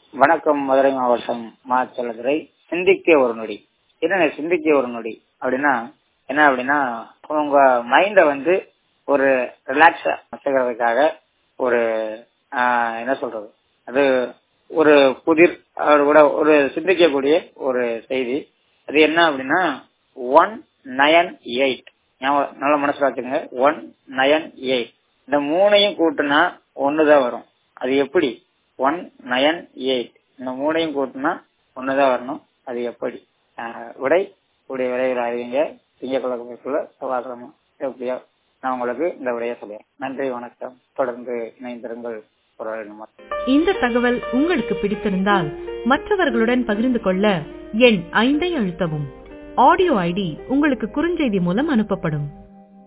வணக்கம் மதுரை மாவட்டம் மா செல்லதுரை சிந்திக்க ஒரு நொடி என்ன சிந்திக்க ஒரு நொடி அப்படின்னா என்ன அப்படின்னா உங்க மைண்ட வந்து ஒரு ரிலாக்ஸ் வச்சுக்கிறதுக்காக ஒரு ஆஹ், என்ன சொல்றது அது ஒரு புதிர் அவர் கூட ஒரு சிந்திக்கக்கூடிய ஒரு செய்தி அது என்ன அப்படின்னா ஒன் நயன் எயிட் நல்ல மனசுல வச்சுக்கோங்க ஒன் நயன் எயிட் இந்த மூணையும் கூட்டுனா ஒண்ணுதான் வரும் அது எப்படி ஒன் நயன் எயிட் இந்த மூணையும் கூட்டினா ஒண்ணுதான் வரணும் அது எப்படி ஆஹ் விடை கூடிய விரைவில் அறிவிங்க திங்கக்கிழமைக்குள்ள செவ்வாய்க்கிழமை எப்படியோ நான் உங்களுக்கு இந்த விடையை சொல்லுவேன் நன்றி வணக்கம் தொடர்ந்து இணைந்திருங்கள் குரல் நமக்கு இந்த தகவல் உங்களுக்கு பிடித்திருந்தால் மற்றவர்களுடன் பகிர்ந்து கொள்ள எண் ஐந்தை அழுத்தவும் ஆடியோ ஐடி உங்களுக்கு குறுஞ்செய்தி மூலம் அனுப்பப்படும்